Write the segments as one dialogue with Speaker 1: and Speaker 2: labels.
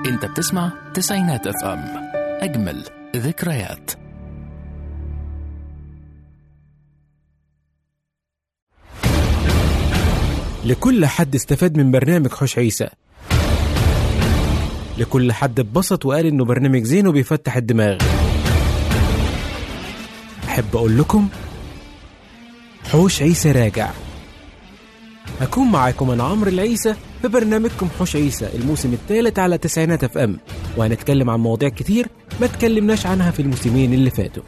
Speaker 1: انت بتسمع تسعينات اف ام اجمل ذكريات
Speaker 2: لكل حد استفاد من برنامج حوش عيسى لكل حد اتبسط وقال انه برنامج زين وبيفتح الدماغ احب اقول لكم حوش عيسى راجع هكون معاكم انا عمرو العيسى في برنامجكم حوش عيسى الموسم الثالث على تسعينات اف ام وهنتكلم عن مواضيع كتير ما اتكلمناش عنها في الموسمين اللي فاتوا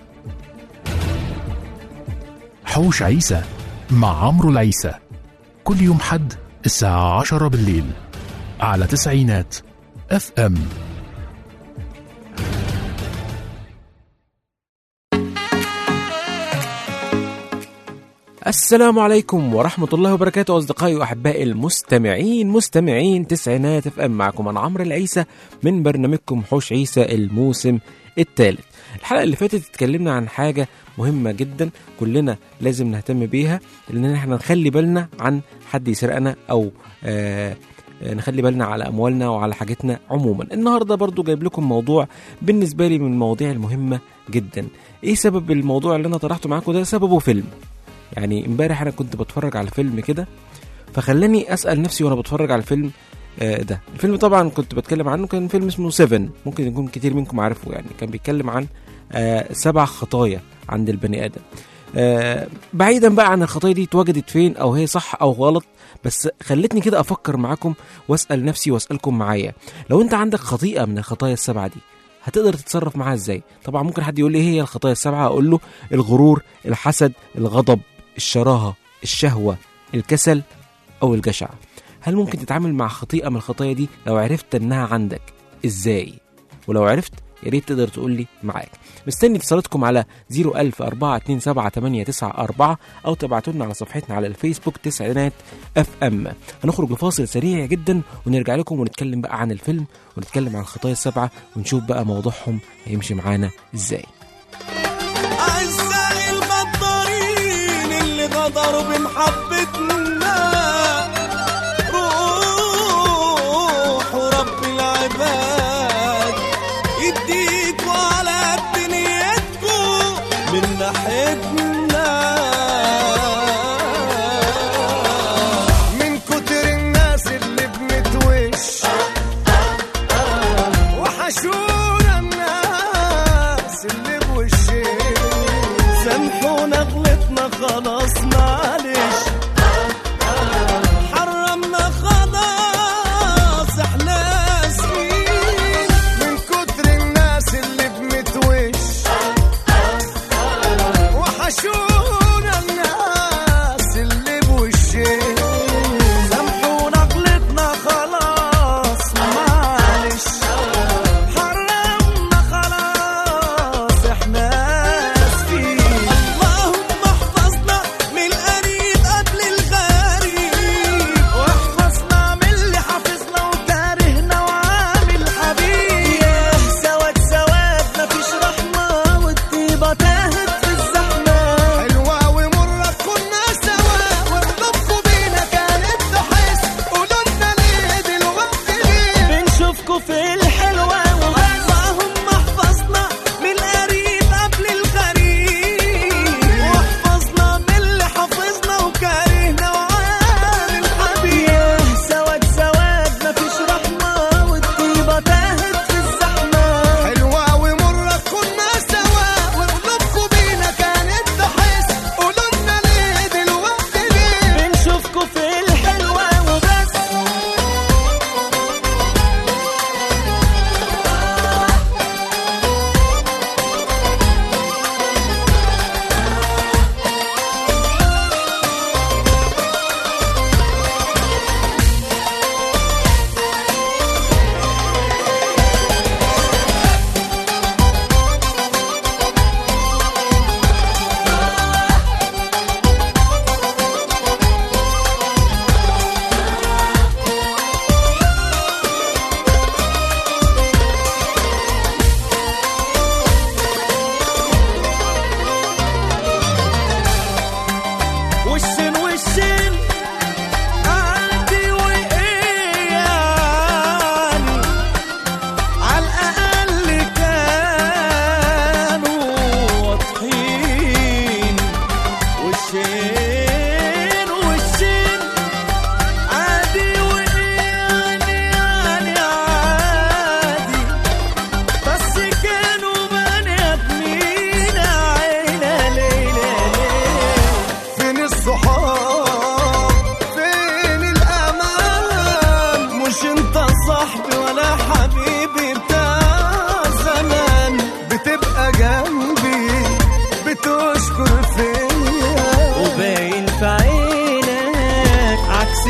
Speaker 1: حوش عيسى مع عمرو العيسى كل يوم حد الساعة عشرة بالليل على تسعينات اف ام
Speaker 2: السلام عليكم ورحمة الله وبركاته أصدقائي وأحبائي المستمعين مستمعين تسعينات اف ام معكم أنا عمرو العيسى من برنامجكم حوش عيسى الموسم الثالث الحلقة اللي فاتت اتكلمنا عن حاجة مهمة جدا كلنا لازم نهتم بيها لأن احنا نخلي بالنا عن حد يسرقنا أو آه نخلي بالنا على اموالنا وعلى حاجتنا عموما النهارده برضو جايب لكم موضوع بالنسبه لي من المواضيع المهمه جدا ايه سبب الموضوع اللي انا طرحته معاكم ده سببه فيلم يعني امبارح انا كنت بتفرج على فيلم كده فخلاني اسال نفسي وانا بتفرج على الفيلم آه، ده الفيلم طبعا كنت بتكلم عنه كان فيلم اسمه 7 ممكن يكون كتير منكم عارفه يعني كان بيتكلم عن آه، سبع خطايا عند البني ادم آه، بعيدا بقى عن الخطايا دي اتوجدت فين او هي صح او غلط بس خلتني كده افكر معاكم واسال نفسي واسالكم معايا لو انت عندك خطيئه من الخطايا السبعه دي هتقدر تتصرف معاها ازاي طبعا ممكن حد يقول لي ايه هي الخطايا السبعه اقول له الغرور الحسد الغضب الشراهه الشهوه الكسل او الجشع هل ممكن تتعامل مع خطيئه من الخطايا دي لو عرفت انها عندك ازاي ولو عرفت يا ريت تقدر تقول لي معاك مستني اتصالاتكم على 010427894 او تبعتوا لنا على صفحتنا على الفيسبوك تسعينات اف ام هنخرج لفاصل سريع جدا ونرجع لكم ونتكلم بقى عن الفيلم ونتكلم عن الخطايا السبعه ونشوف بقى موضوعهم هيمشي معانا ازاي
Speaker 3: أعزائي الغدارين اللي غدروا بمحبتنا روحوا رب العباد يديكوا على دنيتكوا من ناحيتنا من كتر الناس اللي بنتوش وحشونا الناس اللي بوشين سامحونا غلطنا خلاص معلش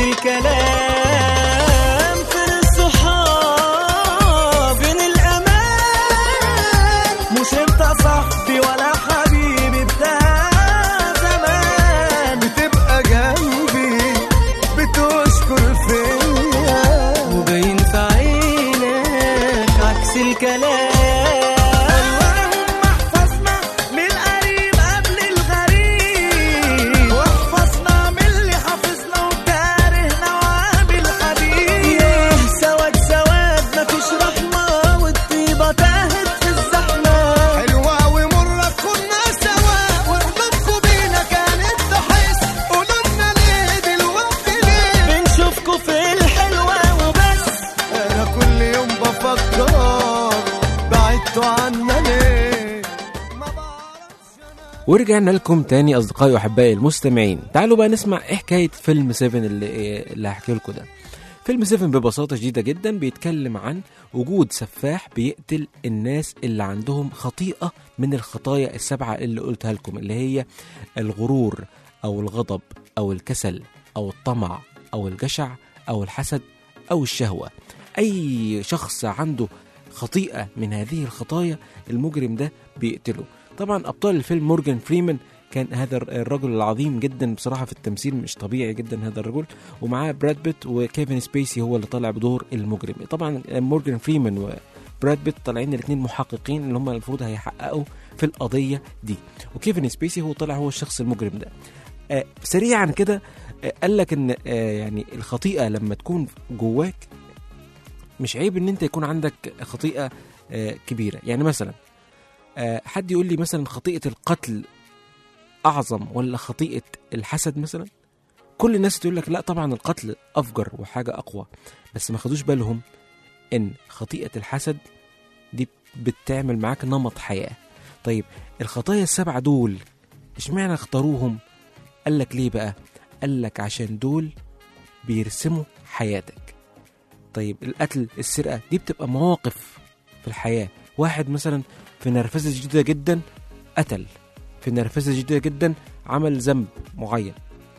Speaker 4: الكلام في الصحاب فين الأمان مش انت صاحبي ولا حبيبي بتاع زمان
Speaker 3: بتبقى جنبي بتشكر فيا
Speaker 4: وباين في عينك عكس الكلام اللهم احفظنا من القريب قبل الغريب واحفظنا من اللي حافظنا وكارهنا وقابل حبيب سواد سواد مفيش رحمة والطيبة تاهت في الزحمة
Speaker 3: حلوة ومرة كنا سوا وقلوبكوا بينا كانت تحس قولوا لنا ليه دلوقتي ليه
Speaker 4: بنشوفكوا في الحلوة وبس
Speaker 3: انا كل يوم بفكر بعدتوا عنا ليه ما بعرفش انا
Speaker 2: ورجعنا لكم تاني اصدقائي واحبائي المستمعين تعالوا بقى نسمع ايه حكايه فيلم 7 اللي اللي هحكي لكم ده فيلم 7 ببساطه شديده جدا بيتكلم عن وجود سفاح بيقتل الناس اللي عندهم خطيئه من الخطايا السبعه اللي قلتها لكم اللي هي الغرور او الغضب او الكسل او الطمع او الجشع او الحسد او الشهوه اي شخص عنده خطيئه من هذه الخطايا المجرم ده بيقتله طبعا ابطال الفيلم مورجان فريمان كان هذا الرجل العظيم جدا بصراحه في التمثيل مش طبيعي جدا هذا الرجل ومعاه براد بيت وكيفن سبيسي هو اللي طالع بدور المجرم طبعا مورجان فريمان وبراد بيت طالعين الاثنين محققين اللي هم المفروض هيحققوا في القضيه دي وكيفن سبيسي هو طالع هو الشخص المجرم ده آه سريعا كده آه قال لك ان آه يعني الخطيئه لما تكون جواك مش عيب ان انت يكون عندك خطيئه آه كبيره يعني مثلا آه حد يقول لي مثلا خطيئه القتل اعظم ولا خطيئه الحسد مثلا كل الناس تقول لك لا طبعا القتل افجر وحاجه اقوى بس ما خدوش بالهم ان خطيئه الحسد دي بتعمل معاك نمط حياه طيب الخطايا السبعه دول اشمعنى اختاروهم قال لك ليه بقى قال لك عشان دول بيرسموا حياتك طيب القتل السرقه دي بتبقى مواقف في الحياه واحد مثلا في نرفزه شديده جدا قتل في نرفزه شديده جدا عمل ذنب معين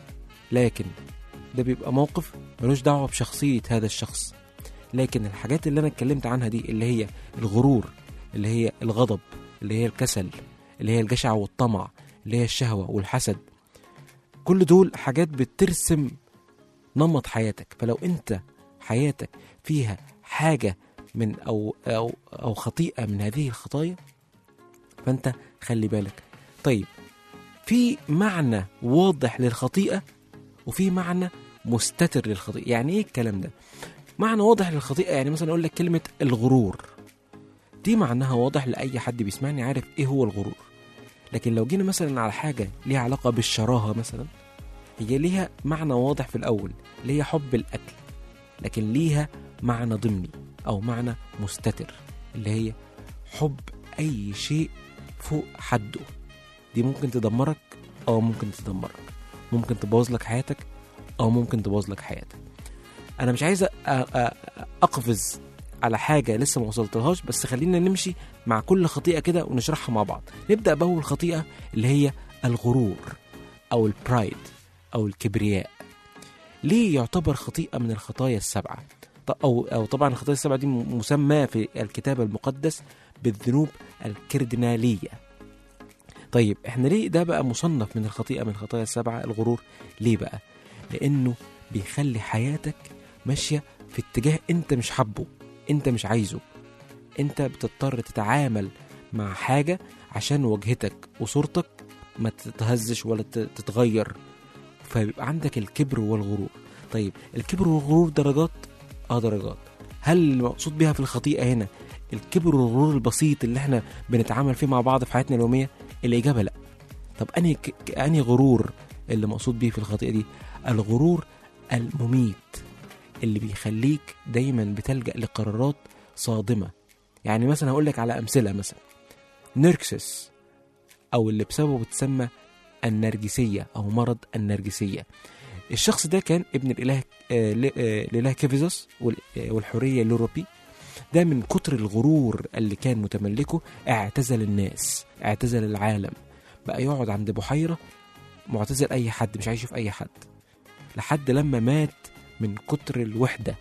Speaker 2: لكن ده بيبقى موقف ملوش دعوه بشخصيه هذا الشخص لكن الحاجات اللي انا اتكلمت عنها دي اللي هي الغرور اللي هي الغضب اللي هي الكسل اللي هي الجشع والطمع اللي هي الشهوه والحسد كل دول حاجات بترسم نمط حياتك فلو انت حياتك فيها حاجه من او او او خطيئه من هذه الخطايا فانت خلي بالك طيب في معنى واضح للخطيئه وفي معنى مستتر للخطيئه يعني ايه الكلام ده معنى واضح للخطيئه يعني مثلا اقول لك كلمه الغرور دي معناها واضح لاي حد بيسمعني عارف ايه هو الغرور لكن لو جينا مثلا على حاجه ليها علاقه بالشراهه مثلا هي ليها معنى واضح في الاول اللي هي حب الاكل لكن ليها معنى ضمني او معنى مستتر اللي هي حب اي شيء فوق حده دي ممكن تدمرك او ممكن تدمرك ممكن تبوظ لك حياتك او ممكن تبوظ لك حياتك انا مش عايز أ- أ- اقفز على حاجه لسه ما وصلتلهاش بس خلينا نمشي مع كل خطيئه كده ونشرحها مع بعض نبدا باول خطيئه اللي هي الغرور او البرايد او الكبرياء ليه يعتبر خطيئه من الخطايا السبعه ط- او او طبعا الخطايا السبعه دي م- مسمى في الكتاب المقدس بالذنوب الكردناليه طيب احنا ليه ده بقى مصنف من الخطيئه من الخطايا السبعه الغرور ليه بقى لانه بيخلي حياتك ماشيه في اتجاه انت مش حابه انت مش عايزه انت بتضطر تتعامل مع حاجه عشان واجهتك وصورتك ما تتهزش ولا ت- تتغير فبيبقى عندك الكبر والغرور طيب الكبر والغرور درجات اه درجات هل المقصود بيها في الخطيئه هنا الكبر والغرور البسيط اللي احنا بنتعامل فيه مع بعض في حياتنا اليوميه الاجابه لا طب انهي ك... ك- انهي غرور اللي مقصود بيه في الخطيئه دي الغرور المميت اللي بيخليك دايما بتلجأ لقرارات صادمة يعني مثلا هقول لك على أمثلة مثلا نيركسس أو اللي بسببه بتسمى النرجسية أو مرض النرجسية الشخص ده كان ابن الإله آه، ل- آه، الإله كيفيزوس وال- آه، والحرية الأوروبي ده من كتر الغرور اللي كان متملكه اعتزل الناس اعتزل العالم بقى يقعد عند بحيرة معتزل أي حد مش عايش في أي حد لحد لما مات من كتر الوحدة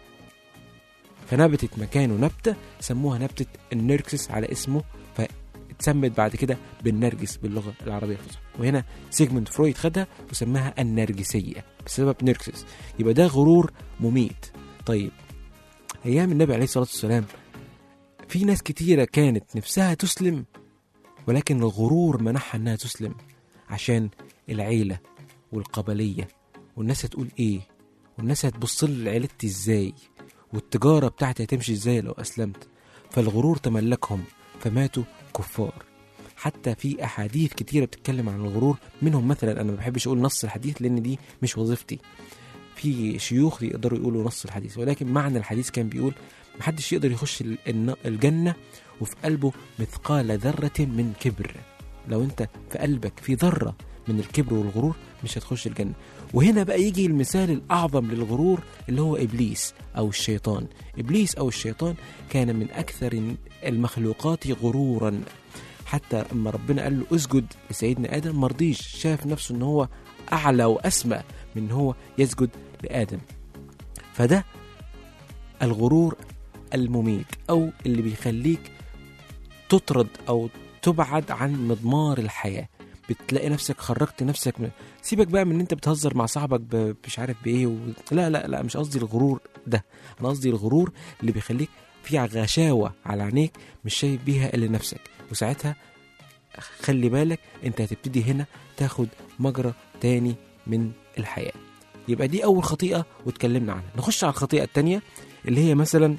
Speaker 2: فنبتت مكانه نبتة سموها نبتة النركسس على اسمه فاتسمت بعد كده بالنرجس باللغة العربية الفصحى وهنا سيجموند فرويد خدها وسماها النرجسية بسبب نركسس يبقى ده غرور مميت طيب أيام النبي عليه الصلاة والسلام في ناس كتيرة كانت نفسها تسلم ولكن الغرور منعها انها تسلم عشان العيلة والقبلية والناس هتقول ايه والناس هتبص لي لعيلتي ازاي والتجارة بتاعتي هتمشي ازاي لو اسلمت فالغرور تملكهم فماتوا كفار حتى في احاديث كتيرة بتتكلم عن الغرور منهم مثلا انا ما بحبش اقول نص الحديث لان دي مش وظيفتي في شيوخ يقدروا يقولوا نص الحديث ولكن معنى الحديث كان بيقول محدش يقدر يخش ال- الن- الجنة وفي قلبه مثقال ذرة من كبر لو انت في قلبك في ذرة من الكبر والغرور مش هتخش الجنة وهنا بقى يجي المثال الأعظم للغرور اللي هو إبليس أو الشيطان إبليس أو الشيطان كان من أكثر المخلوقات غرورا حتى أما ربنا قال له اسجد لسيدنا آدم مرضيش شاف نفسه أن هو أعلى وأسمى من هو يسجد لآدم فده الغرور المميت أو اللي بيخليك تطرد أو تبعد عن مضمار الحياة بتلاقي نفسك خرجت نفسك من سيبك بقى من ان انت بتهزر مع صاحبك ب... مش عارف بايه و... لا لا لا مش قصدي الغرور ده انا قصدي الغرور اللي بيخليك في غشاوة على عينيك مش شايف بيها الا نفسك وساعتها خلي بالك انت هتبتدي هنا تاخد مجرى تاني من الحياة يبقى دي اول خطيئة واتكلمنا عنها نخش على الخطيئة التانية اللي هي مثلا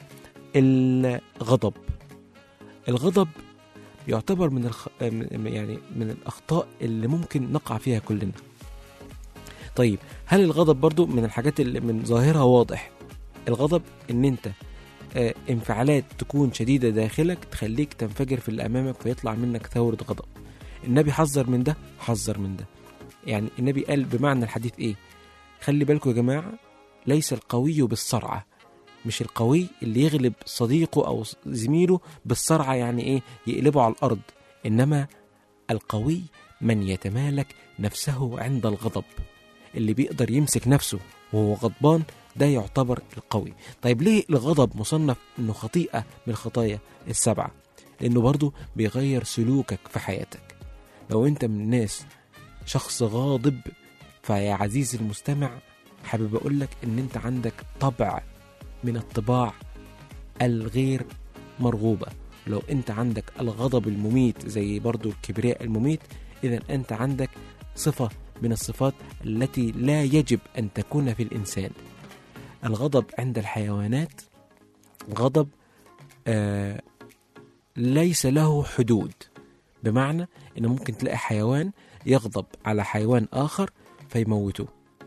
Speaker 2: الغضب الغضب يعتبر من الخ... من- يعني من الاخطاء اللي ممكن نقع فيها كلنا طيب هل الغضب برضو من الحاجات اللي من ظاهرها واضح الغضب ان انت آه، انفعالات تكون شديده داخلك تخليك تنفجر في اللي امامك فيطلع منك ثوره غضب النبي حذر من ده حذر من ده يعني النبي قال بمعنى الحديث ايه خلي بالكم يا جماعه ليس القوي بالصرعه مش القوي اللي يغلب صديقه او زميله بالصرعه يعني ايه يقلبه على الارض انما القوي من يتمالك نفسه عند الغضب اللي بيقدر يمسك نفسه وهو غضبان ده يعتبر القوي طيب ليه الغضب مصنف انه خطيئه من الخطايا السبعه لانه برضه بيغير سلوكك في حياتك لو انت من الناس شخص غاضب فيا عزيزي المستمع حابب اقول لك ان انت عندك طبع من الطباع الغير مرغوبة لو انت عندك الغضب المميت زي برضو الكبرياء المميت اذا انت عندك صفة من الصفات التي لا يجب ان تكون في الانسان الغضب عند الحيوانات غضب آه ليس له حدود بمعنى ان ممكن تلاقي حيوان يغضب على حيوان اخر فيموته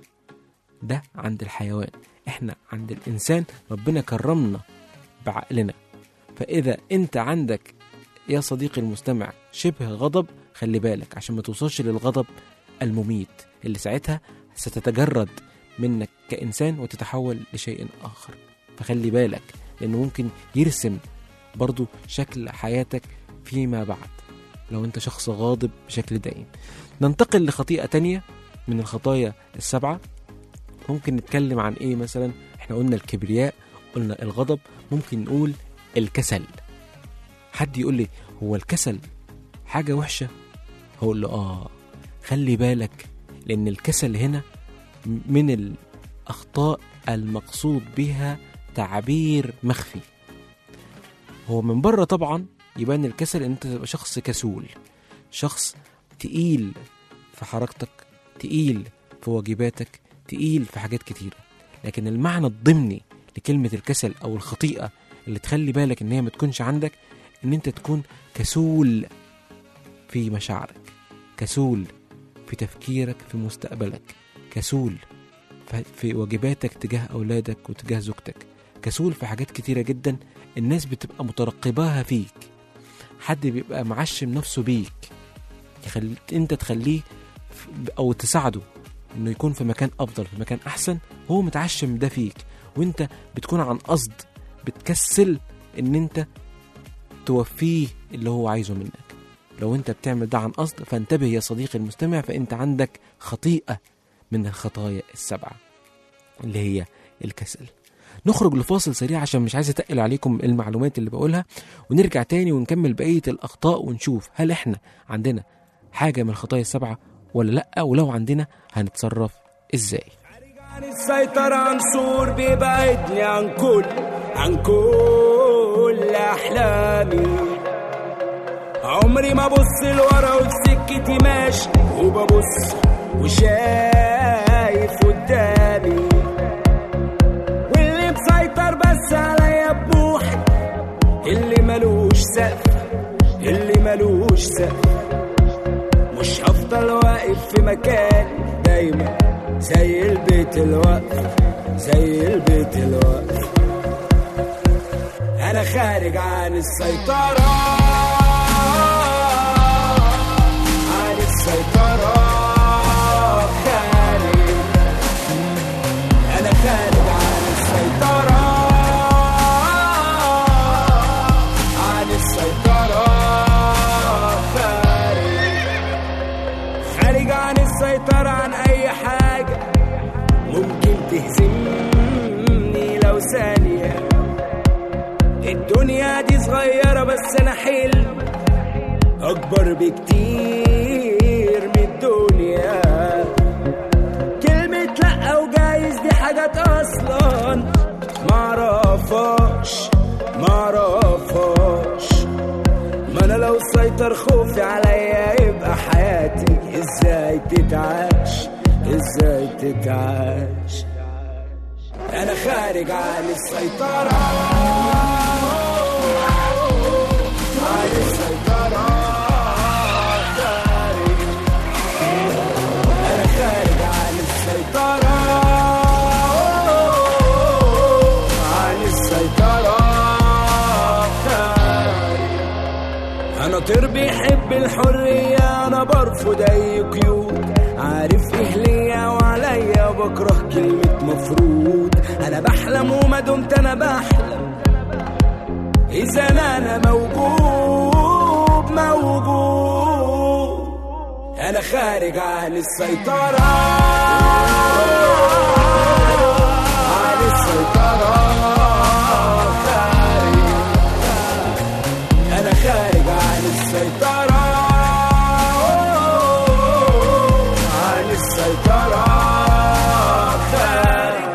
Speaker 2: ده عند الحيوان احنا عند الانسان ربنا كرمنا بعقلنا فاذا انت عندك يا صديقي المستمع شبه غضب خلي بالك عشان ما توصلش للغضب المميت اللي ساعتها ستتجرد منك كإنسان وتتحول لشيء آخر فخلي بالك لأنه ممكن يرسم برضو شكل حياتك فيما بعد لو أنت شخص غاضب بشكل دائم ننتقل لخطيئة تانية من الخطايا السبعة ممكن نتكلم عن إيه مثلا احنا قلنا الكبرياء قلنا الغضب ممكن نقول الكسل حد يقول لي هو الكسل حاجة وحشة هقول له آه خلي بالك لأن الكسل هنا من الأخطاء المقصود بها تعبير مخفي هو من بره طبعا يبان الكسل ان انت تبقى شخص كسول شخص تقيل في حركتك تقيل في واجباتك تقيل في حاجات كتيرة لكن المعنى الضمني لكلمة الكسل أو الخطيئة اللي تخلي بالك إن هي ما تكونش عندك إن أنت تكون كسول في مشاعرك كسول في تفكيرك في مستقبلك كسول ف- في واجباتك تجاه أولادك وتجاه زوجتك كسول في حاجات كتيرة جدا الناس بتبقى مترقباها فيك حد بيبقى معشم نفسه بيك يخلي انت تخليه ف- او تساعده انه يكون في مكان افضل في مكان احسن هو متعشم ده فيك وانت بتكون عن قصد بتكسل ان انت توفيه اللي هو عايزه منك لو انت بتعمل ده عن قصد فانتبه يا صديقي المستمع فانت عندك خطيئة من الخطايا السبعة اللي هي الكسل نخرج لفاصل سريع عشان مش عايز اتقل عليكم المعلومات اللي بقولها ونرجع تاني ونكمل بقية الأخطاء ونشوف هل احنا عندنا حاجة من الخطايا السبعة ولا لأ ولو عندنا هنتصرف ازاي
Speaker 4: عن السيطرة عنصر بيبعدني عن كل عن كل أحلامي عمري ما بص لورا وفي سكتي ماشي وببص وشايف قدامي واللي مسيطر بس عليا بموحي اللي ملوش سقف اللي ملوش سقف مش هفضل واقف في مكان دايما زي البيت الوقف زي البيت الوقف انا خارج عن السيطرة عن السيطرة خارج انا خارج عن السيطرة عن السيطرة خارج خارج عن السيطرة عن أي حاجة ممكن تهزمني لو ثانية الدنيا دي صغيرة بس أنا حلم أكبر بكتير من الدنيا كلمة لأ وجايز دي حاجات أصلا معرفهاش معرفهاش ما انا لو سيطر خوفي عليا يبقى حياتي ازاي تتعاش ازاي تتعاش انا خارج عن السيطرة عن السيطرة خارج انا خارج عن السيطرة عن السيطرة خارج انا طير بيحب الحرية انا برفض اي قيود عارف ايه ليا وعليا بكره كلمة مفروض انا بحلم وما دمت انا بحلم اذا انا انا موجود موجود انا خارج عن السيطرة عن السيطرة خارج أنا خارج عن السيطرة عن السيطرة خارج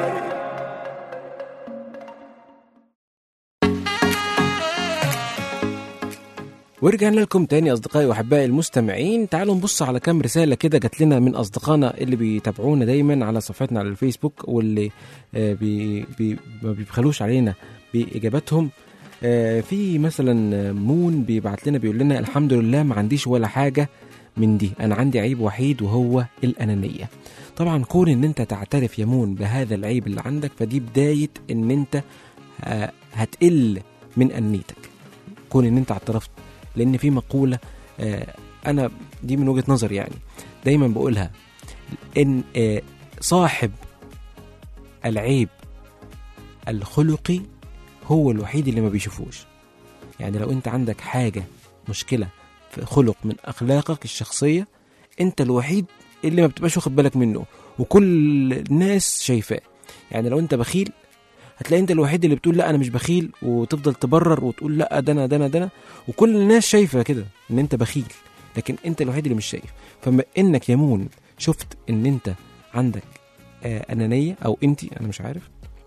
Speaker 2: ورجعنا لكم تاني اصدقائي واحبائي المستمعين تعالوا نبص على كام رساله كده جات لنا من اصدقائنا اللي بيتابعونا دايما على صفحتنا على الفيسبوك واللي آه، بي بي ما بيبخلوش علينا باجاباتهم آه، في مثلا مون بيبعت لنا بيقول لنا الحمد لله ما عنديش ولا حاجه من دي انا عندي عيب وحيد وهو الانانيه طبعا كون ان انت تعترف يا مون بهذا العيب اللي عندك فدي بدايه ان انت آه، هتقل من انيتك كون ان انت اعترفت لان في مقوله آه، انا دي من وجهه نظري يعني دايما بقولها ان آه، صاحب العيب الخلقي هو الوحيد اللي ما بيشوفوش يعني لو انت عندك حاجه مشكله في خلق من اخلاقك الشخصيه انت الوحيد اللي ما بتبقاش واخد بالك منه وكل الناس شايفاه يعني لو انت بخيل هتلاقي انت الوحيد اللي بتقول لا انا مش بخيل وتفضل تبرر وتقول لا ده انا ده انا ده انا وكل الناس شايفه كده ان انت بخيل لكن انت الوحيد اللي مش شايف فما انك يا مون شفت ان انت عندك آه انانيه او انت انا مش عارف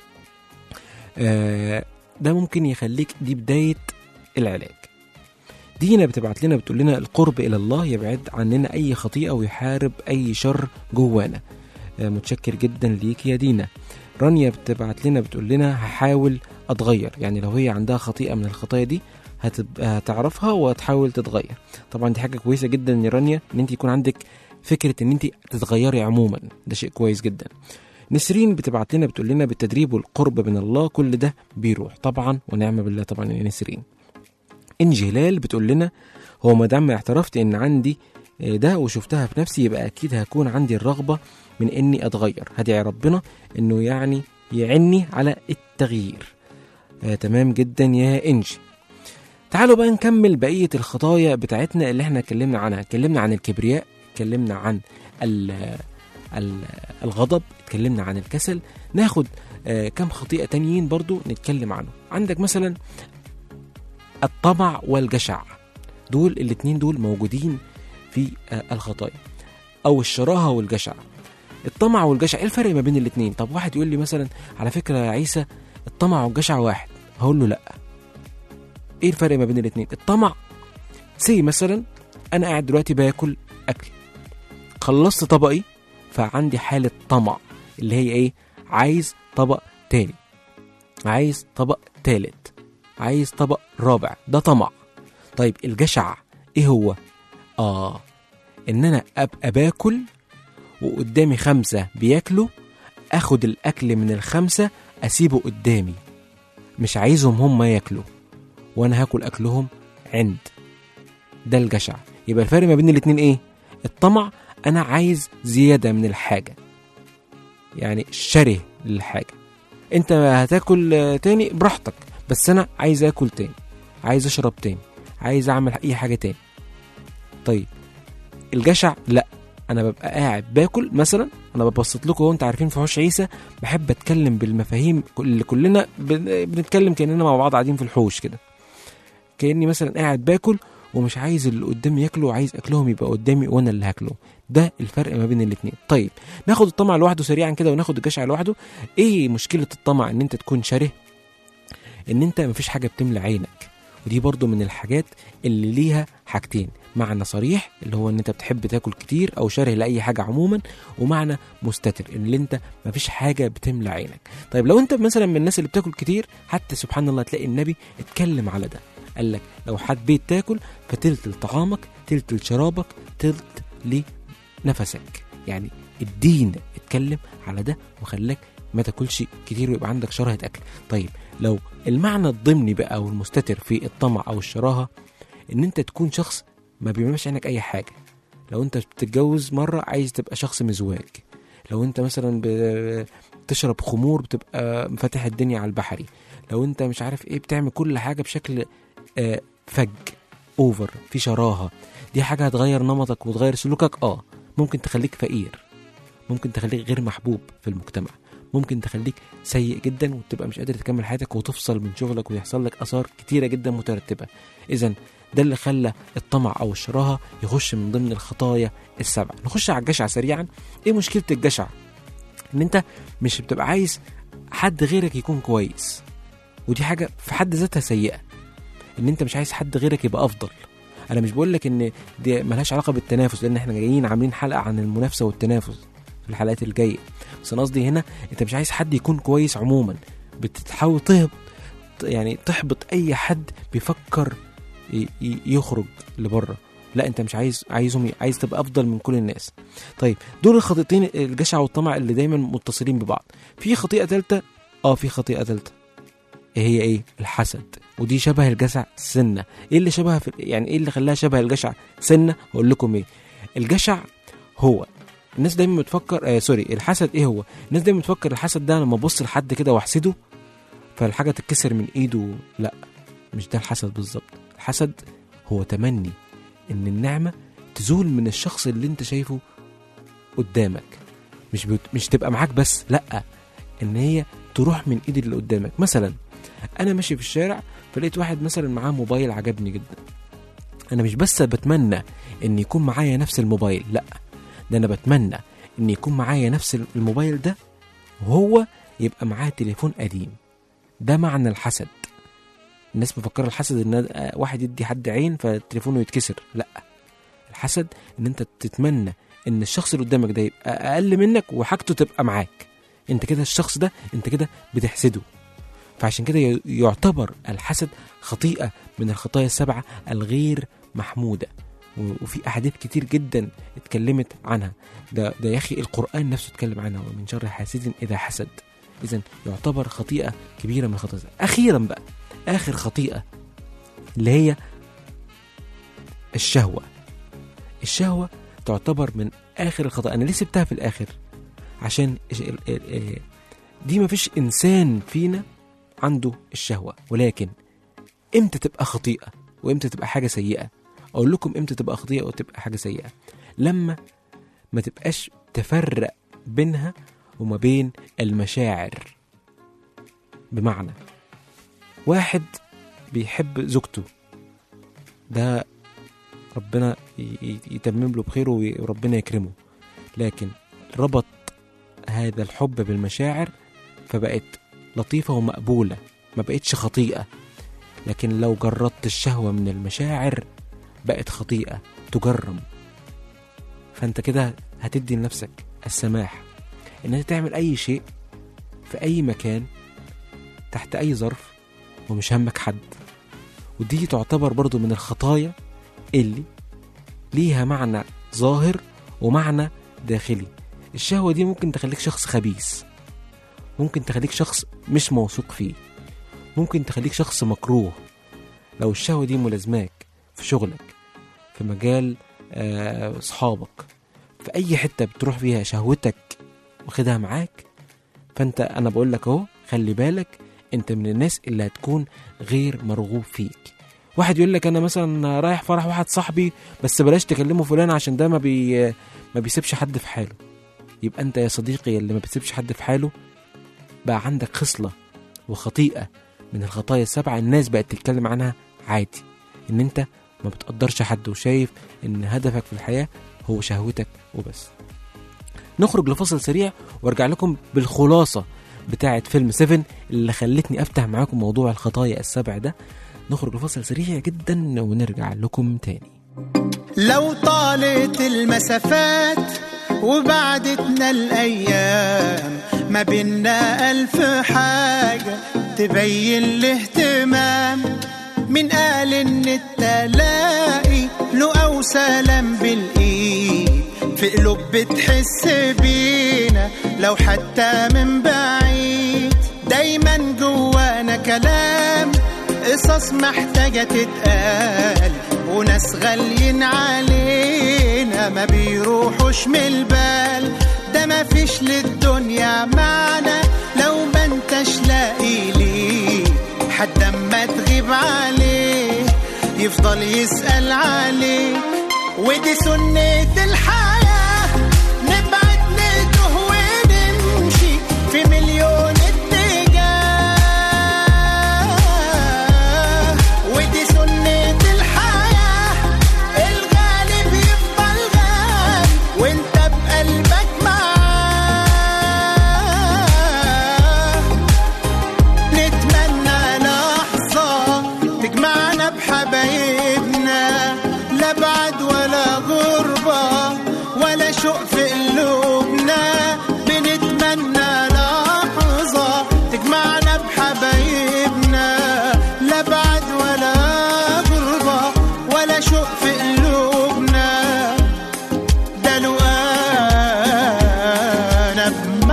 Speaker 2: آه ده ممكن يخليك دي بدايه العلاج دينا بتبعت لنا بتقول لنا القرب الى الله يبعد عننا اي خطيئه ويحارب اي شر جوانا آه متشكر جدا ليك يا دينا رانيا بتبعت لنا بتقول لنا هحاول اتغير يعني لو هي عندها خطيئه من الخطايا دي هتبقى هتعرفها وتحاول تتغير طبعا دي حاجه كويسه جدا يا رانيا ان انت يكون عندك فكره ان انت تتغيري عموما ده شيء كويس جدا نسرين بتبعت لنا بتقول لنا بالتدريب والقرب من الله كل ده بيروح طبعا ونعم بالله طبعا يا نسرين انجي هلال بتقول لنا هو ما دام اعترفت ان عندي ده وشفتها في نفسي يبقى اكيد هكون عندي الرغبه من اني اتغير هدعي ربنا انه يعني يعني على التغيير آه تمام جدا يا انجي تعالوا بقى نكمل بقيه الخطايا بتاعتنا اللي احنا اتكلمنا عنها اتكلمنا عن الكبرياء اتكلمنا عن ال- ال- الغضب اتكلمنا عن الكسل ناخد آه، كم خطيئة تانيين برضو نتكلم عنه عندك مثلا الطمع والجشع دول الاتنين دول موجودين في آه، الخطايا او الشراهة والجشع الطمع والجشع ايه الفرق ما بين الاتنين طب واحد يقول لي مثلا على فكرة يا عيسى الطمع والجشع واحد هقول له لا ايه الفرق ما بين الاتنين الطمع سي مثلا انا قاعد دلوقتي باكل اكل خلصت طبقي فعندي حالة طمع اللي هي ايه عايز طبق تاني عايز طبق تالت عايز طبق رابع ده طمع طيب الجشع ايه هو اه ان انا ابقى باكل وقدامي خمسة بياكلوا اخد الاكل من الخمسة اسيبه قدامي مش عايزهم هم ياكلوا وانا هاكل اكلهم عند ده الجشع يبقى الفرق ما بين الاتنين ايه الطمع انا عايز زيادة من الحاجة يعني شره للحاجة انت هتاكل آه، تاني براحتك بس انا عايز اكل تاني عايز اشرب تاني عايز اعمل اي حاجة تاني طيب الجشع لا انا ببقى قاعد باكل مثلا انا ببسط لكم وانت عارفين في حوش عيسى بحب اتكلم بالمفاهيم اللي كلنا بن- بنتكلم كاننا مع بعض قاعدين في الحوش كده كاني مثلا قاعد باكل ومش عايز اللي قدامي ياكله وعايز اكلهم يبقى قدامي وانا اللي هاكله ده الفرق ما بين الاتنين طيب ناخد الطمع لوحده سريعا كده وناخد الجشع لوحده ايه مشكله الطمع ان انت تكون شره ان انت مفيش حاجه بتملى عينك ودي برضو من الحاجات اللي ليها حاجتين معنى صريح اللي هو ان انت بتحب تاكل كتير او شره لاي حاجه عموما ومعنى مستتر ان انت مفيش حاجه بتملى عينك طيب لو انت مثلا من الناس اللي بتاكل كتير حتى سبحان الله تلاقي النبي اتكلم على ده قال لك لو حبيت تاكل فتلت لطعامك تلت لشرابك تلت لنفسك يعني الدين اتكلم على ده وخلاك ما تاكلش كتير ويبقى عندك شراهه اكل طيب لو المعنى الضمني بقى او المستتر في الطمع او الشراهه ان انت تكون شخص ما بيملاش عينك اي حاجه لو انت بتتجوز مره عايز تبقى شخص مزواج لو انت مثلا بتشرب خمور بتبقى مفاتح الدنيا على البحري لو انت مش عارف ايه بتعمل كل حاجه بشكل آه، فج اوفر في شراهه دي حاجه هتغير نمطك وتغير سلوكك اه ممكن تخليك فقير ممكن تخليك غير محبوب في المجتمع ممكن تخليك سيء جدا وتبقى مش قادر تكمل حياتك وتفصل من شغلك ويحصل لك اثار كتيره جدا مترتبه اذا ده اللي خلى الطمع او الشراهه يخش من ضمن الخطايا السبع نخش على الجشع سريعا ايه مشكله الجشع ان انت مش بتبقى عايز حد غيرك يكون كويس ودي حاجه في حد ذاتها سيئه ان انت مش عايز حد غيرك يبقى افضل انا مش بقول لك ان دي ملهاش علاقه بالتنافس لان احنا جايين عاملين حلقه عن المنافسه والتنافس في الحلقات الجايه بس انا قصدي هنا انت مش عايز حد يكون كويس عموما بتحاول تهب يعني تحبط اي حد بيفكر ي- ي- يخرج لبره لا انت مش عايز عايزهم عايز تبقى افضل من كل الناس طيب دول الخطيئتين الجشع والطمع اللي دايما متصلين ببعض في خطيئه ثالثه اه في خطيئه ثالثه ايه هي ايه الحسد ودي شبه الجشع سنه ايه اللي شبه في يعني ايه اللي خلاها شبه الجشع سنه اقول لكم ايه الجشع هو الناس دايما بتفكر آه سوري الحسد ايه هو الناس دايما بتفكر الحسد ده لما ابص لحد كده واحسده فالحاجه تتكسر من ايده لا مش ده الحسد بالظبط الحسد هو تمني ان النعمه تزول من الشخص اللي انت شايفه قدامك مش بت... مش تبقى معاك بس لا ان هي تروح من ايد اللي قدامك مثلا انا ماشي في الشارع فلقيت واحد مثلا معاه موبايل عجبني جدا انا مش بس بتمنى ان يكون معايا نفس الموبايل لا ده انا بتمنى ان يكون معايا نفس الموبايل ده وهو يبقى معاه تليفون قديم ده معنى الحسد الناس مفكره الحسد ان واحد يدي حد عين فتليفونه يتكسر لا الحسد ان انت تتمنى ان الشخص اللي قدامك ده يبقى اقل منك وحاجته تبقى معاك انت كده الشخص ده انت كده بتحسده فعشان كده ي- يعتبر الحسد خطيئة من الخطايا السبعة الغير محمودة و- وفي أحاديث كتير جدا اتكلمت عنها ده, ده يا أخي القرآن نفسه اتكلم عنها ومن شر حاسد إذا حسد إذا يعتبر خطيئة كبيرة من الخطايا أخيرا بقى آخر خطيئة اللي هي الشهوة الشهوة تعتبر من آخر الخطايا أنا ليه سبتها في الآخر عشان إيش- ال- ال- ال- دي مفيش إنسان فينا عنده الشهوة ولكن امتى تبقى خطيئة وامتى تبقى حاجة سيئة اقول لكم امتى تبقى خطيئة وتبقى حاجة سيئة لما ما تبقاش تفرق بينها وما بين المشاعر بمعنى واحد بيحب زوجته ده ربنا ي- ي- يتمم له بخيره وي- وربنا يكرمه لكن ربط هذا الحب بالمشاعر فبقت لطيفة ومقبولة ما بقتش خطيئة لكن لو جردت الشهوة من المشاعر بقت خطيئة تجرم فانت كده هتدي لنفسك السماح ان انت تعمل اي شيء في اي مكان تحت اي ظرف ومش همك حد ودي تعتبر برضو من الخطايا اللي ليها معنى ظاهر ومعنى داخلي الشهوة دي ممكن تخليك شخص خبيث ممكن تخليك شخص مش موثوق فيه ممكن تخليك شخص مكروه لو الشهوة دي ملازماك في شغلك في مجال آه، أصحابك في أي حتة بتروح فيها شهوتك واخدها معاك فأنت أنا بقول لك أهو خلي بالك أنت من الناس اللي هتكون غير مرغوب فيك واحد يقول لك انا مثلا رايح فرح واحد صاحبي بس بلاش تكلمه فلان عشان ده ما بي ما بيسيبش حد في حاله يبقى انت يا صديقي اللي ما بتسيبش حد في حاله بقى عندك خصله وخطيئه من الخطايا السبعه الناس بقت تتكلم عنها عادي ان انت ما بتقدرش حد وشايف ان هدفك في الحياه هو شهوتك وبس نخرج لفصل سريع وارجع لكم بالخلاصه بتاعه فيلم 7 اللي خلتني افتح معاكم موضوع الخطايا السبع ده نخرج لفصل سريع جدا ونرجع لكم تاني
Speaker 3: لو طالت المسافات وبعدتنا الأيام ما بينا ألف حاجة تبين الاهتمام من قال إن التلاقي له أو سلام بالإيد في قلوب بتحس بينا لو حتى من بعيد دايما جوانا كلام قصص محتاجة تتقال وناس غاليين علينا ما بيروحوش من البال ده ما فيش للدنيا معنى لو ما انتش لاقي ليه حد اما تغيب عليه يفضل يسأل عليك ودي سنة الحياة نبعد نتوه ونمشي في مليون اتجاه ودي سنة الحياة الغالب يفضل غالي وانت بقلبك معاه نتمنى لحظة تجمعنا بحبايبنا لا بعد ولا غربة ولا شوق في قلوبنا بنتمنى لحظة تجمعنا بحبايبنا لا بعد ولا غربة ولا شوق في قلوبنا ده لو انا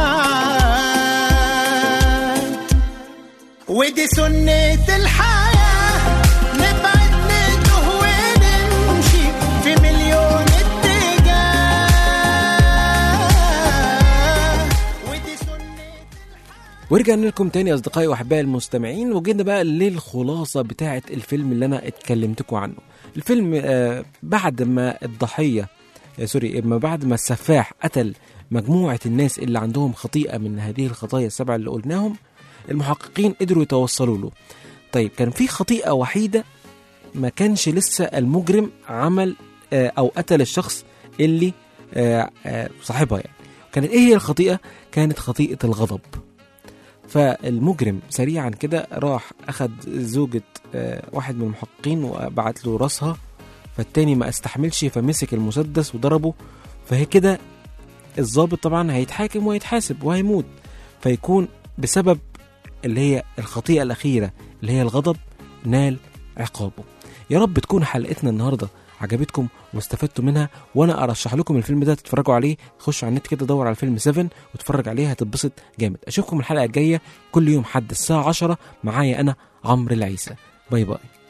Speaker 3: معاك ودي سنة الحياة نبعد نتوه ونمشي في مليون اتجاه ودي سنة
Speaker 2: ورجعنا لكم تاني يا اصدقائي واحبائي المستمعين وجينا بقى للخلاصه بتاعه الفيلم اللي انا اتكلمتكم عنه الفيلم آه بعد ما الضحيه آه سوري ما بعد ما السفاح قتل مجموعه الناس اللي عندهم خطيئه من هذه الخطايا السبعه اللي قلناهم المحققين قدروا يتوصلوا له طيب كان في خطيئه وحيده ما كانش لسه المجرم عمل آه او قتل الشخص اللي آه آه صاحبها يعني كانت ايه هي الخطيئه كانت خطيئه الغضب فالمجرم سريعا كده راح اخد زوجة آه، واحد من المحققين وبعت له راسها فالتاني ما استحملش فمسك المسدس وضربه فهي كده الضابط طبعا هيتحاكم وهيتحاسب وهيموت فيكون بسبب اللي هي الخطيئة الأخيرة اللي هي الغضب نال عقابه يا رب تكون حلقتنا النهارده عجبتكم واستفدتوا منها وانا ارشح لكم الفيلم ده تتفرجوا عليه خشوا على النت كده دور على فيلم 7 واتفرج عليه هتتبسط جامد اشوفكم الحلقه الجايه كل يوم حد الساعه 10 معايا انا عمرو العيسى باي باي